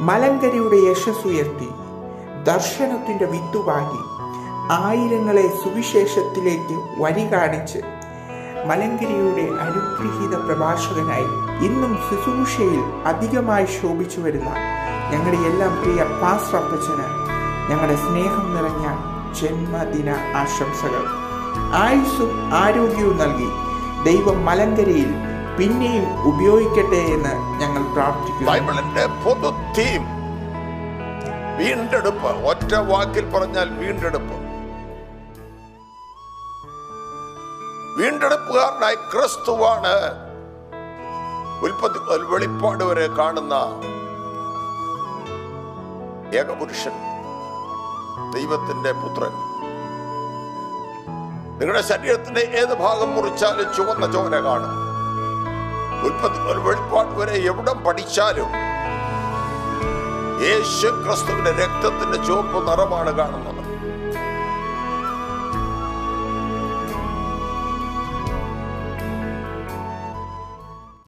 മലങ്കരയുടെ യശസ്സുയർത്തി ദർശനത്തിന്റെ വിത്തുപാകി ആയിരങ്ങളെ സുവിശേഷത്തിലേക്ക് വഴി കാണിച്ച് മലങ്കരിയുടെ അനുഗ്രഹീത പ്രഭാഷകനായി ഇന്നും ശുശ്രൂഷയിൽ അധികമായി ശോഭിച്ചു വരുന്ന ഞങ്ങളുടെ എല്ലാം പ്രിയ പാസ്റ്റർ അപ്പച്ചന് ഞങ്ങളുടെ സ്നേഹം നിറഞ്ഞ ജന്മദിന ആശംസകൾ ആയുസ്സും ആരോഗ്യവും നൽകി ദൈവം മലങ്കരയിൽ പിന്നെയും ഉപയോഗിക്കട്ടെ എന്ന് ഞങ്ങൾ പ്രാർത്ഥിക്കുന്നു ബൈബിളിന്റെ പൊതു തീം വീണ്ടെടുപ്പ് ഒറ്റ വാക്കിൽ പറഞ്ഞാൽ വീണ്ടെടുപ്പ് വീണ്ടെടുപ്പുകാരനായി ക്രിസ്തുവാണ് ഉൽപ്പത്തി വെളിപ്പാട് വരെ കാണുന്ന ഏകപുരുഷൻ ദൈവത്തിന്റെ പുത്രൻ നിങ്ങളുടെ ശരീരത്തിന്റെ ഏത് ഭാഗം മുറിച്ചാലും ചുവന്ന ചോര കാണും ഉൽപ്പത്തി വെളിപ്പാട് വരെ എവിടം പഠിച്ചാലും യേശു ക്രിസ്തുവിന്റെ രക്തത്തിന്റെ ചുവപ്പ് നിറമാണ് കാണുന്നത്